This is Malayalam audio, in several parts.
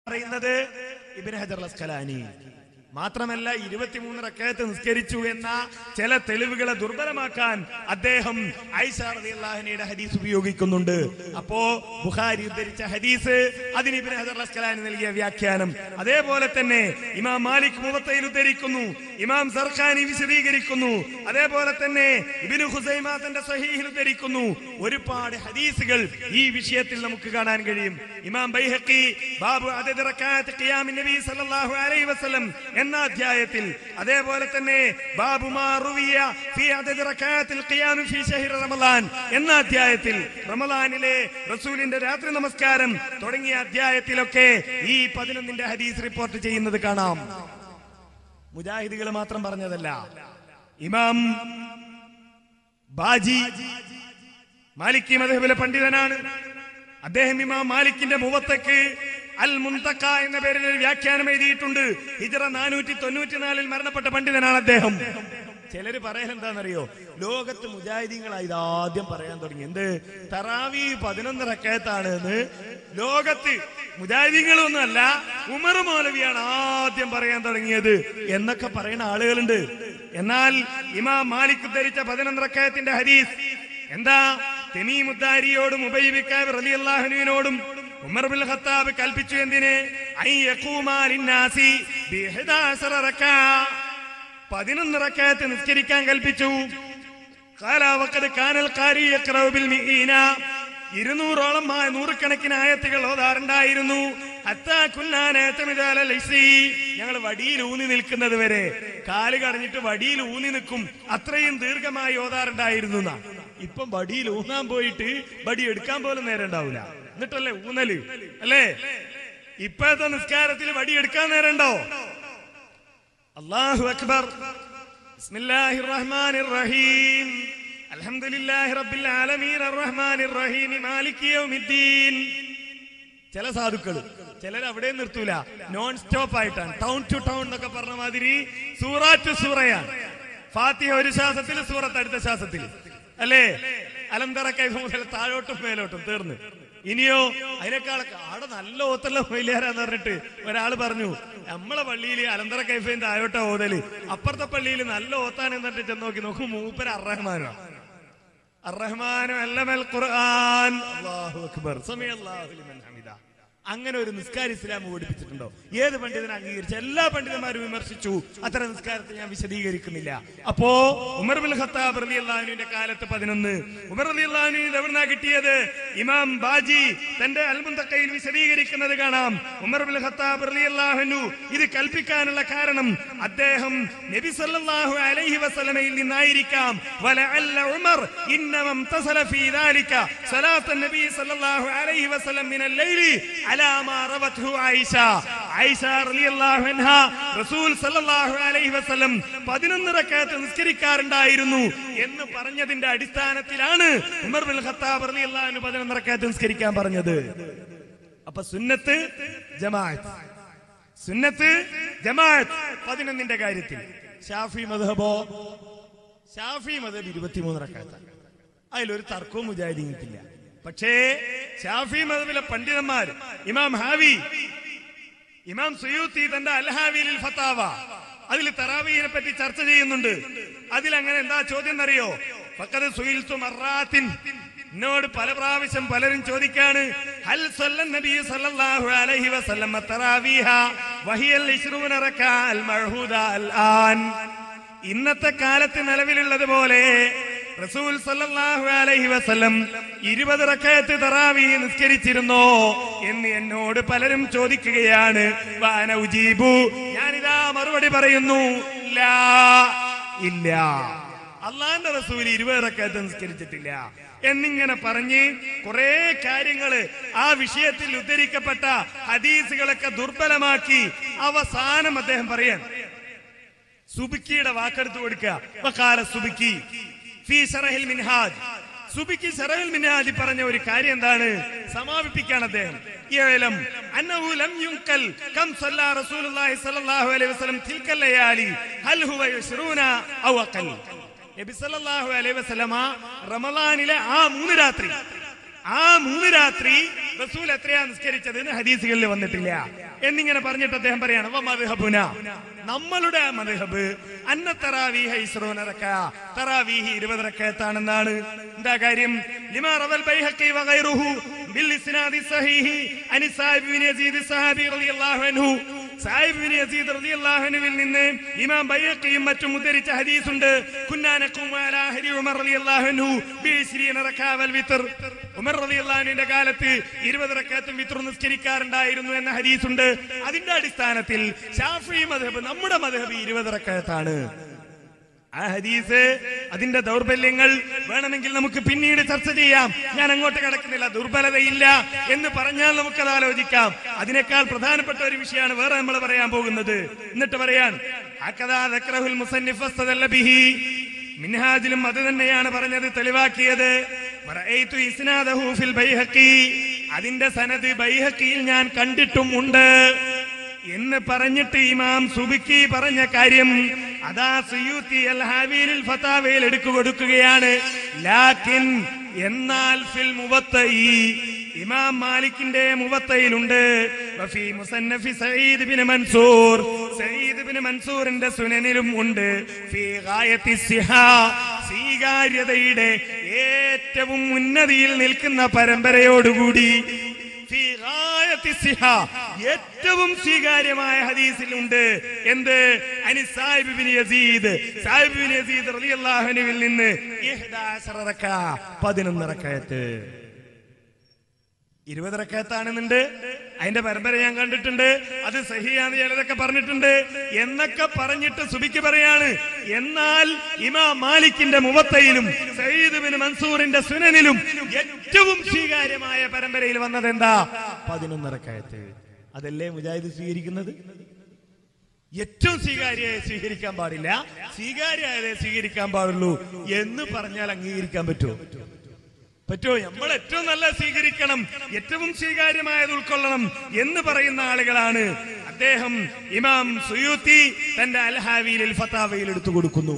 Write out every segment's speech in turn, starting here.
പറയുന്നത് ഇബിൻ ഹജർ അസ്കലാനി മാത്രമല്ല ഇരുപത്തിമൂന്ന് റക്കയത്ത് നിസ്കരിച്ചു എന്ന ചില തെളിവുകളെ ദുർബലമാക്കാൻ അദ്ദേഹം ഐഷ റളിയല്ലാഹുവിന്റെ ഹദീസ് ഉപയോഗിക്കുന്നുണ്ട് അപ്പോ ബുഖാരി ഉദ്ധരിച്ച ഹദീസ് അതിന് ഇബിൻ ഹജർ അസ്കലാനി നൽകിയ വ്യാഖ്യാനം അതേപോലെ തന്നെ ഇമാം മാലിക് മുവത്തയിൽ ഉദ്ധരിക്കുന്നു ഇമാം സർഖാനി വിശദീകരിക്കുന്നു അതേപോലെ തന്നെ ഇബിനു ഹുസൈമ തന്റെ സഹീഹിൽ ഉദ്ധരിക്കുന്നു ഒരുപാട് ഹദീസുകൾ ഈ വിഷയത്തിൽ നമുക്ക് കാണാൻ കഴിയും ഇമാം ബൈഹഖി ബാബു അദദ് റക്അത്ത് ഖിയാമിൻ നബി സല്ലല്ലാഹു അലൈഹി വസല്ലം എന്ന അധ്യായത്തിൽ അതേപോലെ തന്നെ ബാബു മാ റുവിയ ഫി അദദ് റക്അത്തിൽ ഖിയാം ഫി ശഹ്ർ റമളാൻ എന്ന അധ്യായത്തിൽ റമളാനിലെ റസൂലിന്റെ രാത്രി നമസ്കാരം തുടങ്ങിയ അധ്യായത്തിലൊക്കെ ഈ പതിനൊന്നിന്റെ ഹദീസ് റിപ്പോർട്ട് ചെയ്യുന്നത് കാണാം മുജാഹിദുകൾ മാത്രം പറഞ്ഞതല്ല ഇമാം ബാജി മാലിക്കി മധബിലെ പണ്ഡിതനാണ് അദ്ദേഹം ഇമാം മാലിക്കിന്റെ മുവത്തക്ക് അൽ മുന്തക്ക എന്ന പേരിൽ ഒരു വ്യാഖ്യാനം എഴുതിയിട്ടുണ്ട് ഹിജറ നാനൂറ്റി തൊണ്ണൂറ്റിനാലിൽ മരണപ്പെട്ട പണ്ഡിതനാണ് അദ്ദേഹം ചിലര് പറയൽ എന്താണെന്നറിയോ ലോകത്ത് മുജാഹിദീങ്ങളായി ഇത് ആദ്യം പറയാൻ തുടങ്ങി എന്ത് തറാവി പതിനൊന്ന് റക്കയത്താണ് എന്ന് ലോകത്ത് മുജാഹിദീങ്ങളൊന്നും അല്ല ഉമർ മൗലവിയാണ് ആദ്യം പറയാൻ തുടങ്ങിയത് എന്നൊക്കെ പറയുന്ന ആളുകളുണ്ട് എന്നാൽ ഇമാം മാലിക് ധരിച്ച പതിനൊന്ന് റക്കയത്തിന്റെ ഹദീസ് എന്താ തെമീമുദ്ദാരിയോടും ഉബൈബിക്കാബ് റളിയല്ലാഹുവിനോടും ഉമർ ബിൻ ഖത്താബ് കൽപ്പിച്ചു എന്തിന് ഐ യഖൂമാ ലിന്നാസി ബിഹദാസറ റക്അ പതിനൊന്ന് റക്കയത്ത് നിസ്കരിക്കാൻ കൽപ്പിച്ചു ഖാല വഖദ് കാനൽ ഖാരി യഖറഉ ബിൽ മിഈന ഇരുന്നൂറോളം ആ- നൂറുകണക്കിന് ആയത്തുകൾ ഓതാറുണ്ടായിരുന്നു ഹത്താ കുന്നാ നഅ്തമിദു അലൽ ഇസ്രി. ഞങ്ങൾ വടിയിൽ ഊന്നി നിൽക്കുന്നത് വരെ കാല് കടഞ്ഞിട്ട് വടിയിൽ ഊന്നി നിൽക്കും അത്രയും ദീർഘമായി ഓതാറുണ്ടായിരുന്നു എന്നാ. ഇപ്പം വടിയിൽ ഊന്നാൻ പോയിട്ട് വടി എടുക്കാൻ പോലും നേരം ഉണ്ടാവില്ല എന്നിട്ടല്ലേ ഊന്നല് അല്ലേ ഇപ്പോഴത്തെ നിസ്കാരത്തിൽ വടി എടുക്കാൻ നേരം ഉണ്ടോ അള്ളാഹു അക്ബർ ബിസ്മില്ലാഹിർ റഹ്മാനിർ റഹീം അൽഹംദുലില്ലാഹി റബ്ബിൽ ആലമീൻ അർറഹ്മാനിർ റഹീം മാലികി യൗമിദ്ദീൻ ചില സാധുക്കൾ ചിലർ അവിടെ നിർത്തൂല നോൺ സ്റ്റോപ്പ് ആയിട്ടാണ് ടൗൺ ടു ടൗൺ എന്നൊക്കെ പറഞ്ഞ മാതിരി സൂറ ടു സൂറയാണ് ഫാത്തിഹ ഒരു ശ്വാസത്തിൽ സൂറത്ത് അടുത്ത ശ്വാസത്തിൽ അല്ലേ അലന്തറ കൈഫ മുതൽ താഴോട്ടും മേലോട്ടും തീർന്ന് ഇനിയോ അതിനേക്കാളൊക്കെ ആടെ നല്ല ഓത്തല്ല മൊയിലേരാന്ന് പറഞ്ഞിട്ട് ഒരാള് പറഞ്ഞു നമ്മളെ പള്ളിയിൽ അലന്തറ കൈഫയും താഴോട്ട ഓതല് അപ്പുറത്തെ പള്ളിയിൽ നല്ല ഓത്താനെന്ന് പറഞ്ഞിട്ട് ചെന്ന് നോക്കി നോക്കും മൂപ്പര് അറഹ്മാനോ അറഹ്മാനു അല്ലമൽ ഖുർആൻ അല്ലാഹു അക്ബർ സമയല്ലാഹു ലിമൻ ഹമിദ അങ്ങനെ ഒരു നിസ്കാരം ഇസ്ലാം പഠിപ്പിച്ചിട്ടുണ്ടോ ഏത് പണ്ഡിതനെ അംഗീകരിച്ച എല്ലാ പണ്ഡിതന്മാരും വിമർശിച്ചു അത്തരം നിസ്കാരത്തെ ഞാൻ വിശദീകരിക്കുന്നില്ല അപ്പോ ഉമർ ബിൻ ഖത്താബ് റളിയല്ലാഹുവിന്റെ കാലത്ത് പതിനൊന്ന് ഉമർ റളിയല്ലാഹു എവിടുന്നാ കിട്ടിയത് ഇമാം ബാജി തന്റെ അൽമുന്തക്കയിൽ വിശദീകരിക്കുന്നത് കാണാം ഉമർ ബിൻ ഖത്താബ് റളിയല്ലാഹു ഇത് കൽപ്പിക്കാനുള്ള കാരണം അദ്ദേഹം നബി സല്ലല്ലാഹു അലൈഹി വസല്ലമയിൽ നിന്നായിരിക്കാം വലഅല്ല ഉമർ ഇന്നമ امتصل في ذلك صلاة النبي صلى الله عليه وسلم من الليل على ما روته عائشة عائشة رضي الله عنها റസൂൽ സല്ലല്ലാഹു അലൈഹി വസല്ലം പതിനൊന്ന് റക്കഅത്ത് നിസ്കരിക്കാറുണ്ടായിരുന്നു എന്ന് പറഞ്ഞതിന്റെ അടിസ്ഥാനത്തിലാണ് ഉമർ ബിൻ ഖത്താബ് റളിയല്ലാഹു അൻഹു പതിനൊന്ന് റക്കഅത്ത് നിസ്കരിക്കാൻ പറഞ്ഞത് അപ്പൊ സുന്നത്ത് ജമാഅത്ത് സുന്നത്ത് ജമാഅത്ത് പതിനൊന്നിന്റെ കാര്യത്തിൽ ഷാഫി മദ്ഹബോ ഷാഫി മദ്ഹബ് ഇരുപത്തിമൂന്ന് റക്കാത്താണ് അതിലൊരു തർക്കവും മുജാഹിദീങ്ങൾക്കില്ല പക്ഷേ ഷാഫി മദ്ഹബിലെ പണ്ഡിതന്മാർ ഇമാം ഹാവി ഇമാം സുയൂത്തി തന്റെ അൽഹാവിയിൽ ഫത്താവ അതിൽ തറാവീനെ പറ്റി ചർച്ച ചെയ്യുന്നുണ്ട് അതിൽ അങ്ങനെ എന്താ ചോദ്യം എന്നറിയോ ഫഖദ് സുയിൽതു മറാത്തിൻ എന്നോട് പല പ്രാവശ്യം പലരും ചോദിക്കാണ് ഹൽ സല്ലൻ നബി സല്ലല്ലാഹു അലൈഹി വസല്ലം തറാവീഹ വഹിയൽ ഇശ്റൂന റക്അ അൽ മഅഹൂദ അൽ ആൻ ഇന്നത്തെ കാലത്ത് നിലവിലുള്ളത് പോലെ റസൂൽ സല്ലല്ലാഹു അലൈഹി വസല്ലം ഇരുപത് റക്കയത്ത് തറാവി നിസ്കരിച്ചിരുന്നോ എന്ന് എന്നോട് പലരും ചോദിക്കുകയാണ് വാന ഉജീബു ഞാനിതാ മറുപടി പറയുന്നു ഇല്ല ഇല്ല അള്ളാന്റെ റസൂൽ ഇരുപത് റക്കയത്ത് നിസ്കരിച്ചിട്ടില്ല എന്നിങ്ങനെ പറഞ്ഞ് കുറെ കാര്യങ്ങള് ആ വിഷയത്തിൽ ഉദ്ധരിക്കപ്പെട്ട ഹദീസുകളൊക്കെ ദുർബലമാക്കി അവസാനം അദ്ദേഹം പറയാൻ സുബിക്കിയുടെ വാക്കെടുത്ത് കൊടുക്കുക വക്കാല സുബിക്കി ഫീ ശറഹിൽ മിൻഹാജ് സുബിക്ക് ശറഹിൽ മിൻഹാജ് പറഞ്ഞ ഒരു കാര്യം എന്താണ് സമാപിപ്പിക്കാണ് അദ്ദേഹം ഇയലം അന്നഹു ലം യുൻകൽ കം സല്ല റസൂലുള്ളാഹി സ്വല്ലല്ലാഹു അലൈഹി വസല്ലം തിൽക്കൽ ലയാലി ഹൽ ഹുവ യശ്റൂന ഔ അഖൽ നബി സല്ലല്ലാഹു അലൈഹി വസല്ലമ റമളാനിലെ ആ മൂന്ന് രാത്രി ആ മൂന്ന് രാത്രി റസൂൽ എത്രയാ നിസ്കരിച്ചത് എന്ന് ഹദീസുകളിൽ വന്നിട്ടില്ല എന്നിങ്ങനെ പറഞ്ഞിട്ട് അദ്ദേഹം പറയാണ് "വ മദ്ഹബുന നമ്മളുടെ മദ്ഹബ് അന്ന തറാവീഹ ഇസ്റൂന റക്അ തറാവീഹ് 20 റക്അത്താണെന്നാണ് എന്താ കാര്യം ലിമാ റവൽ ബൈഹഖി വഗൈറുഹു ബിൽ ഇസ്നാദി സഹീഹി അനി സാഹിബ് ബിൻ യസീദ് സഹാബി റളിയല്ലാഹു അൻഹു സാഹിബ് ബിൻ യസീദ് റളിയല്ലാഹു അൻഹുവിൽ നിന്ന് ഇമാം ബൈഹഖിയും മറ്റും ഉദ്ധരിച്ച ഹദീസുണ്ട് കുന്നാ നഖൂമു അലാ ഹരി ഉമർ റളിയല്ലാഹു അൻഹു ബി 20 റക്അ വൽ വിത്ർ ഉമർ റളിയല്ലാഹു അൻഹുവിന്റെ കാലത്ത് 20 റക്അത്തും വിത്റും നിസ്കരിക്കാറുണ്ടായിരുന്നു എന്ന ഹദീസുണ്ട് അതിന്റെ അടിസ്ഥാനത്തിൽ ഷാഫി മദ്ഹബ് നമ്മുടെ മദ്ഹബ് 20 റക്അത്താണ് ആ ഹദീസ് അതിന്റെ ദൗർബല്യങ്ങൾ വേണമെങ്കിൽ നമുക്ക് പിന്നീട് ചർച്ച ചെയ്യാം ഞാൻ അങ്ങോട്ട് കിടക്കുന്നില്ല ദുർബലതയില്ല എന്ന് പറഞ്ഞാൽ നമുക്കത് ആലോചിക്കാം അതിനേക്കാൾ പ്രധാനപ്പെട്ട ഒരു വിഷയമാണ് വേറെ നമ്മൾ പറയാൻ പോകുന്നത് എന്നിട്ട് പറയാൻ ഹക്കദാ ദക്റഹുൽ മുസന്നിഫ് വസ്തദല്ല ബിഹി. മിൻഹാജിലും അത് തന്നെയാണ് പറഞ്ഞത് തെളിവാക്കിയത് വറഅയ്തു ഇസ്നാദഹു ഫിൽ ബൈഹഖി. അതിന്റെ സനത് ബൈഹക്കിയിൽ ഞാൻ കണ്ടിട്ടും ഉണ്ട് എന്ന് പറഞ്ഞിട്ട് ഇമാം സുബിക്കി പറഞ്ഞ കാര്യം അതാ സുയൂത്തി അൽ ഹാവീലിൽ ഫതാവയിൽ എടുക്കു കൊടുക്കുകയാണ് ലാക്കിൻ എന്നാൽ ഫിൽ മുവത്തയി ഇമാം മാലിക്കിന്റെ മുവത്തയിലുണ്ട് വഫി മുസന്നഫി സഈദ് ബിൻ മൻസൂർ സഈദ് ബിൻ മൻസൂറിന്റെ സുനനിലും ഉണ്ട് ഫി ഗായത്തി സിഹാ സ്വീകാര്യതയുടെ ഏറ്റവും ഉന്നതിയിൽ നിൽക്കുന്ന പരമ്പരയോടുകൂടി ഫീ ഗായത്തി സിഹ. ഏറ്റവും സ്വീകാര്യമായ ഹദീസിലുണ്ട് എന്ത് അനി സാഹിബ് ബിൻ യസീദ് സാഹിബ് ബിൻ യസീദ് റളിയല്ലാഹു അൻഹുവിൽ നിന്ന് ഇഹ്ദാശറ റക്അ, 11 റക്അത്ത് ഇരുപത് റക്കത്താണെന്നുണ്ട് അതിന്റെ പരമ്പര ഞാൻ കണ്ടിട്ടുണ്ട് അത് സഹിയാന്ന് ചിലതൊക്കെ പറഞ്ഞിട്ടുണ്ട് എന്നൊക്കെ പറഞ്ഞിട്ട് സുബിക്ക് പറയാണ് എന്നാൽ ഇമാം മാലിക്കിന്റെ മുവത്തയിലും സയ്യിദ് ബിൻ മൻസൂറിന്റെ സുനനിലും ഏറ്റവും സ്വീകാര്യമായ പരമ്പരയിൽ വന്നത് എന്താ പതിനൊന്ന് റക്കയത്ത് അതല്ലേ മുജാഹിദ് സ്വീകരിക്കുന്നത് ഏറ്റവും സ്വീകാര്യയെ സ്വീകരിക്കാൻ പാടില്ല സ്വീകാര്യമായതേ സ്വീകരിക്കാൻ പാടുള്ളൂ എന്ന് പറഞ്ഞാൽ അംഗീകരിക്കാൻ പറ്റുമോ പറ്റുമോ നമ്മൾ ഏറ്റവും നല്ല സ്വീകരിക്കണം ഏറ്റവും സ്വീകാര്യമായത് ഉൾക്കൊള്ളണം എന്ന് പറയുന്ന ആളുകളാണ് അദ്ദേഹം ഇമാം സുയൂത്തി തന്റെ അൽഹാവിയിൽ ഫത്താവയിൽ എടുത്തു കൊടുക്കുന്നു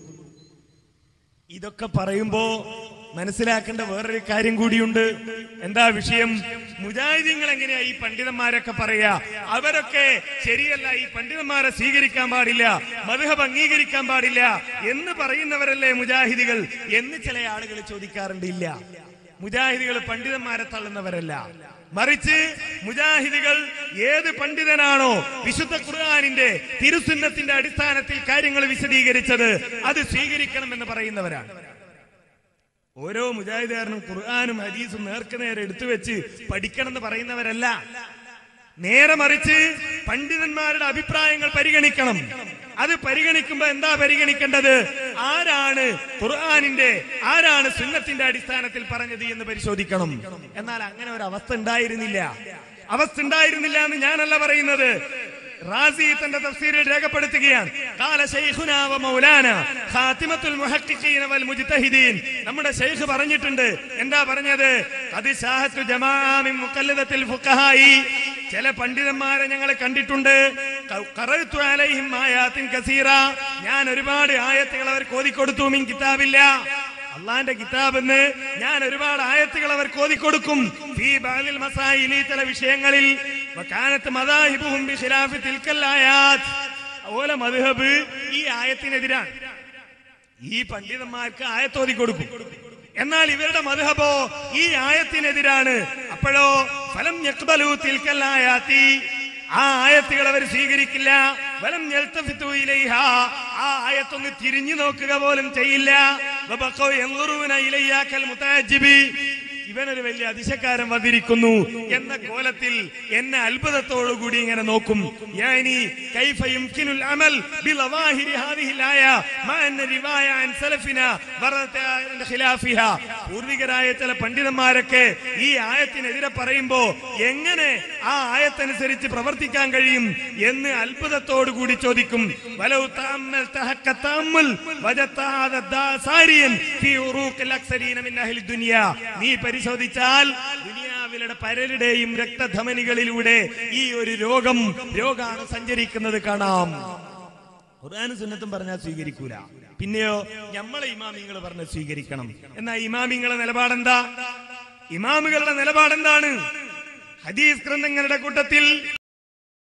ഇതൊക്കെ പറയുമ്പോ മനസ്സിലാക്കേണ്ട വേറൊരു കാര്യം കൂടിയുണ്ട് എന്താ വിഷയം മുജാഹിദീങ്ങൾ എങ്ങനെയാ ഈ പണ്ഡിതന്മാരൊക്കെ പറയാ അവരൊക്കെ ശരിയല്ല ഈ പണ്ഡിതന്മാരെ സ്വീകരിക്കാൻ പാടില്ല മധുഹബ് അംഗീകരിക്കാൻ പാടില്ല എന്ന് പറയുന്നവരല്ലേ മുജാഹിദികൾ എന്ന് ചില ആളുകൾ ചോദിക്കാറുണ്ട് ഇല്ല മുജാഹിദികൾ പണ്ഡിതന്മാരെ തള്ളുന്നവരല്ല മറിച്ച് മുജാഹിദികൾ ഏത് പണ്ഡിതനാണോ വിശുദ്ധ ഖുർആാനിന്റെ തിരുസുന്നത്തിന്റെ അടിസ്ഥാനത്തിൽ കാര്യങ്ങൾ വിശദീകരിച്ചത് അത് സ്വീകരിക്കണമെന്ന് പറയുന്നവരാണ് ഓരോ മുജാഹിദുകാരനും ഖുർആാനും ഹദീസും നേർക്കുനേരെ എടുത്തു വെച്ച് പഠിക്കണം എന്ന് പറയുന്നവരല്ല നേരെ മറിച്ച് പണ്ഡിതന്മാരുടെ അഭിപ്രായങ്ങൾ പരിഗണിക്കണം അത് പരിഗണിക്കുമ്പോ എന്താ പരിഗണിക്കേണ്ടത് ആരാണ് ഖുർആാനിന്റെ ആരാണ് സുന്നത്തിന്റെ അടിസ്ഥാനത്തിൽ പറഞ്ഞത് എന്ന് പരിശോധിക്കണം എന്നാൽ അങ്ങനെ ഒരു അവസ്ഥ ഉണ്ടായിരുന്നില്ല അവസ്ഥ ഉണ്ടായിരുന്നില്ല എന്ന് ഞാനല്ല പറയുന്നത് റാസി തന്റെ തഫ്സീരിൽ രേഖപ്പെടുത്തുകയാണ് കാല ശൈഖുനാ വ മൗലാന ഖാതിമത്തുൽ മുഹഖിഖീന വൽ മുജ്തഹിദീൻ നമ്മുടെ ശൈഖ് പറഞ്ഞിട്ടുണ്ട് എന്താ പറഞ്ഞത് അത് ശാഹത്തു ജമാഅ മിൻ മുഖല്ലദത്തിൽ ഫുഖഹായി ചില പണ്ഡിതന്മാരെ ഞങ്ങൾ കണ്ടിട്ടുണ്ട് ക- ഖറഅ്തു അലൈഹിം ആയാത്തിൻ കസീറ ഞാൻ ഒരുപാട് ആയത്തുകൾ അവർക്ക് ഓതിക്കൊടുത്തു മിൻ കിതാബില്ല അള്ളാന്റെ കിതാബെന്ന് ഞാൻ ഒരുപാട് ആയത്തുകൾ അവർക്ക് ഓതിക്കൊടുക്കും ഫീ ബഅദിൽ മസായിലി ചില വിഷയങ്ങളിൽ വകാനത്ത് മദാഹിബുഹും ബിഖിലാഫി തിൽക്കൽ ആയാത്ത് ഓല മദ്ഹബ് ഈ ആയത്തിനെതിരാണ് ഈ പണ്ഡിതന്മാർക്ക് ആയത്തോതി കൊടുക്കും എന്നാൽ ഇവരുടെ മധുഹബോ ഈ ആയത്തിനെതിരാണ് അപ്പോഴോ ഫലം ഞെക്ബലു തിൽക്കല്ലായാത്തി ആ ആയത്തുകൾ അവർ സ്വീകരിക്കില്ല വലം ഞെൽത്തഫിത്തു ഇലൈഹ ആ ആയത്തൊന്ന് തിരിഞ്ഞു നോക്കുക പോലും ചെയ്യില്ല വബഖൗ യൻളുറൂന ഇലയ്യ കൽ മുതഅജ്ജിബി ഇവനൊരു വലിയ അതിശക്കാരൻ വന്നിരിക്കുന്നു എന്ന കോലത്തിൽ എന്നെ അത്ഭുതത്തോടുകൂടി ഇങ്ങനെ നോക്കും യാനി കൈഫ യുംകിനുൽ അമൽ ബിളവാഹിരി ഹാദിഹിൽ ആയ മാ അന്ന റിവായ അൻ സലഫിന വറദത അൻ ഖിലാഫിഹ പൂർവികരായ ചില പണ്ഡിതന്മാരൊക്കെ ഈ ആയത്തിനെതിരെ പറയുമ്പോ എങ്ങനെ ആ ആയത്തനുസരിച്ച് പ്രവർത്തിക്കാൻ കഴിയും എന്ന് അത്ഭുതത്തോടുകൂടി ചോദിക്കും വലൗ തഅമ്മൽ തഹക്ക തഅമ്മുൽ വജത്ത ഹാദ ദാസാരിയൻ ഫീ ഉറൂഖിൽ അക്സരീന മിൻ അഹ്ലി ദുനിയ നീ പരിശോധിച്ചാൽ ദുനിയാവിലെ പലരുടെയും രക്തധമനികളിലൂടെ ഈ ഒരു രോഗം രോഗാണ് സഞ്ചരിക്കുന്നത് കാണാം ഖുർആാനും സുന്നത്തും പറഞ്ഞാൽ സ്വീകരിക്കൂല പിന്നെയോ നമ്മളെ ഇമാമിങ്ങൾ പറഞ്ഞ് സ്വീകരിക്കണം എന്നാ ഇമാമിങ്ങളെ നിലപാടെന്താ ഇമാമുകളുടെ നിലപാടെന്താണ് ഹദീസ് ഗ്രന്ഥങ്ങളുടെ കൂട്ടത്തിൽ